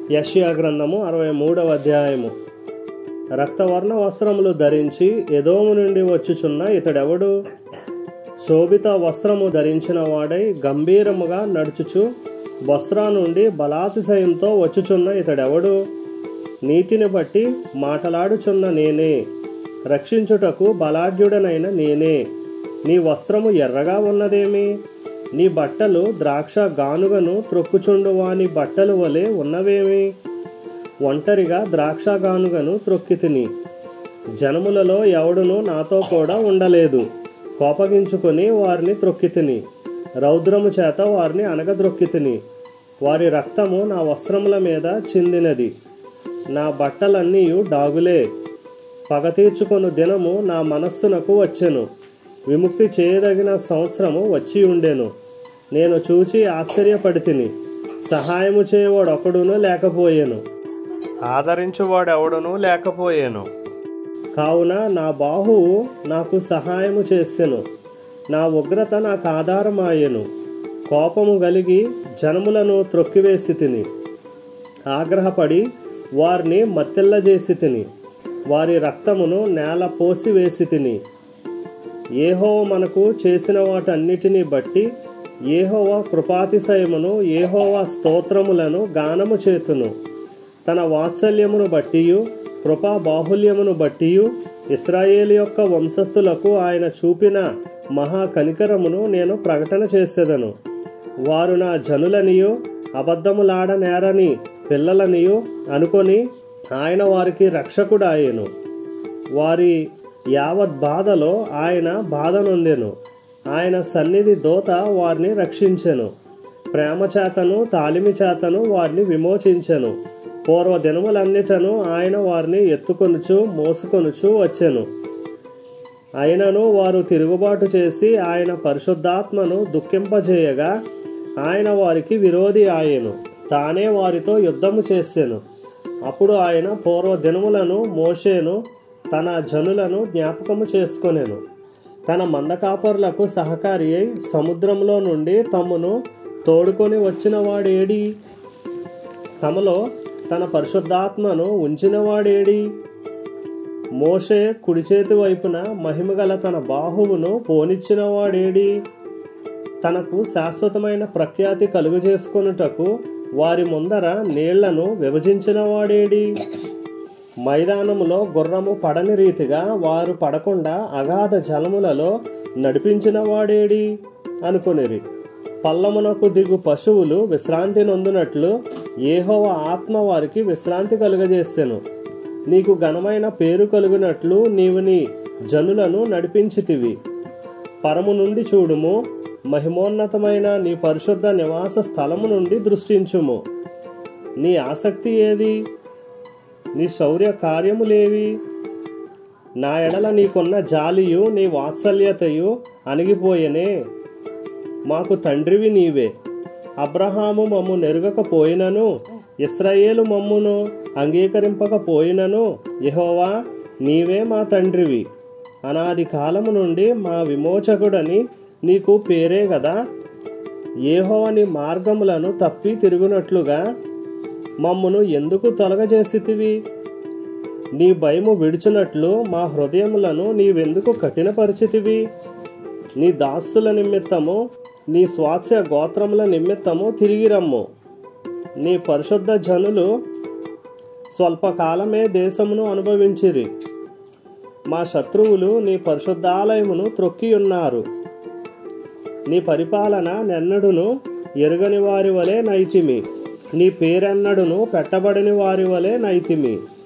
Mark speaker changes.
Speaker 1: యష్యా గ్రంథము అరవై మూడవ అధ్యాయము రక్తవర్ణ వస్త్రములు ధరించి ఎదోము నుండి వచ్చుచున్న ఇతడెవడు శోభిత వస్త్రము ధరించిన వాడై గంభీరముగా నడుచుచు బస్రా నుండి బలాతిశయంతో వచ్చుచున్న ఇతడెవడు నీతిని బట్టి మాటలాడుచున్న నేనే రక్షించుటకు బలాఢ్యుడనైన నేనే నీ వస్త్రము ఎర్రగా ఉన్నదేమి నీ బట్టలు ద్రాక్ష గానుగను త్రొక్కుచుండు వాని బట్టలు వలె ఉన్నవేమి ఒంటరిగా ద్రాక్ష గానుగను త్రొక్కి తిని జనములలో ఎవడును నాతో కూడా ఉండలేదు కోపగించుకొని వారిని త్రొక్కి తిని రౌద్రము చేత వారిని అనగద్రొక్కి తిని వారి రక్తము నా వస్త్రముల మీద చిందినది నా బట్టలన్నీ డాగులే పగ తీర్చుకొను దినము నా మనస్సునకు వచ్చెను విముక్తి చేయదగిన సంవత్సరము వచ్చి ఉండెను నేను చూచి ఆశ్చర్యపడి తిని సహాయము చేయవాడు ఒకడును లేకపోయాను ఆదరించువాడెవడును లేకపోయాను కావున నా బాహువు నాకు సహాయము చేసెను నా ఉగ్రత నాకు ఆధారమాయెను కోపము కలిగి జనములను త్రొక్కివేసి తిని ఆగ్రహపడి వారిని మత్తెల్లజేసి తిని వారి రక్తమును నేల పోసి వేసి తిని ఏహోవ మనకు చేసిన వాటన్నిటిని బట్టి ఏహోవ కృపాతిశయమును ఏహోవ స్తోత్రములను గానము చేతును తన వాత్సల్యమును బట్టియు కృపా బాహుల్యమును బట్టియు ఇస్రాయేల్ యొక్క వంశస్థులకు ఆయన చూపిన మహా కనికరమును నేను ప్రకటన చేసేదను వారు నా జనులనియు అబద్ధములాడనేరని పిల్లలనియు అనుకొని ఆయన వారికి రక్షకుడాయెను వారి యావత్ బాధలో ఆయన బాధ నొందెను ఆయన సన్నిధి దోత వారిని రక్షించెను ప్రేమ చేతను తాలిమి చేతను వారిని విమోచించెను పూర్వ దినములన్నిటను ఆయన వారిని ఎత్తుకొనుచు మోసుకొనుచు వచ్చెను అయినను వారు తిరుగుబాటు చేసి ఆయన పరిశుద్ధాత్మను దుఃఖింపజేయగా ఆయన వారికి విరోధి ఆయను తానే వారితో యుద్ధము చేసెను అప్పుడు ఆయన పూర్వ దినములను మోషేను తన జనులను జ్ఞాపకము చేసుకొనెను తన మందకాపరులకు సహకారి అయి సముద్రంలో నుండి తమను తోడుకొని వచ్చిన వాడేడి తమలో తన పరిశుద్ధాత్మను ఉంచినవాడేడి మోషే కుడి చేతి వైపున మహిమగల తన బాహువును పోనిచ్చినవాడేడి తనకు శాశ్వతమైన ప్రఖ్యాతి కలుగజేసుకొనుటకు వారి ముందర నీళ్లను విభజించిన వాడేడి మైదానములో గుర్రము పడని రీతిగా వారు పడకుండా అగాధ జలములలో నడిపించిన వాడేడి అనుకొనిరి పల్లమునకు దిగు పశువులు విశ్రాంతి నొందునట్లు ఏహోవ ఆత్మ వారికి విశ్రాంతి కలుగజేసెను నీకు ఘనమైన పేరు కలుగునట్లు నీవు నీ జనులను నడిపించితివి పరము నుండి చూడుము మహిమోన్నతమైన నీ పరిశుద్ధ నివాస స్థలము నుండి దృష్టించుము నీ ఆసక్తి ఏది నీ శౌర్య కార్యములేవి నా ఎడల నీకున్న జాలియు నీ వాత్సల్యతయు అణిగిపోయెనే మాకు తండ్రివి నీవే అబ్రహాము మమ్ము నెరుగకపోయినను ఇస్రాయేలు మమ్మును అంగీకరింపకపోయినను యెహోవా నీవే మా తండ్రివి అనాది కాలము నుండి మా విమోచకుడని నీకు పేరే గదా ఏహోవని మార్గములను తప్పి తిరుగునట్లుగా మమ్మును ఎందుకు తొలగజేసితివి నీ భయము విడుచునట్లు మా హృదయములను నీవెందుకు కఠినపరిచితివి నీ దాసుల నిమిత్తము నీ స్వాస్య గోత్రముల నిమిత్తము తిరిగి రమ్ము నీ పరిశుద్ధ జనులు స్వల్పకాలమే దేశమును అనుభవించిరి మా శత్రువులు నీ పరిశుద్ధాలయమును త్రొక్కి ఉన్నారు నీ పరిపాలన నెన్నడును ఎరుగని వారి వలె నైతిమి నీ పేరెన్నడును పెట్టబడిన వారి వలె నైతిమి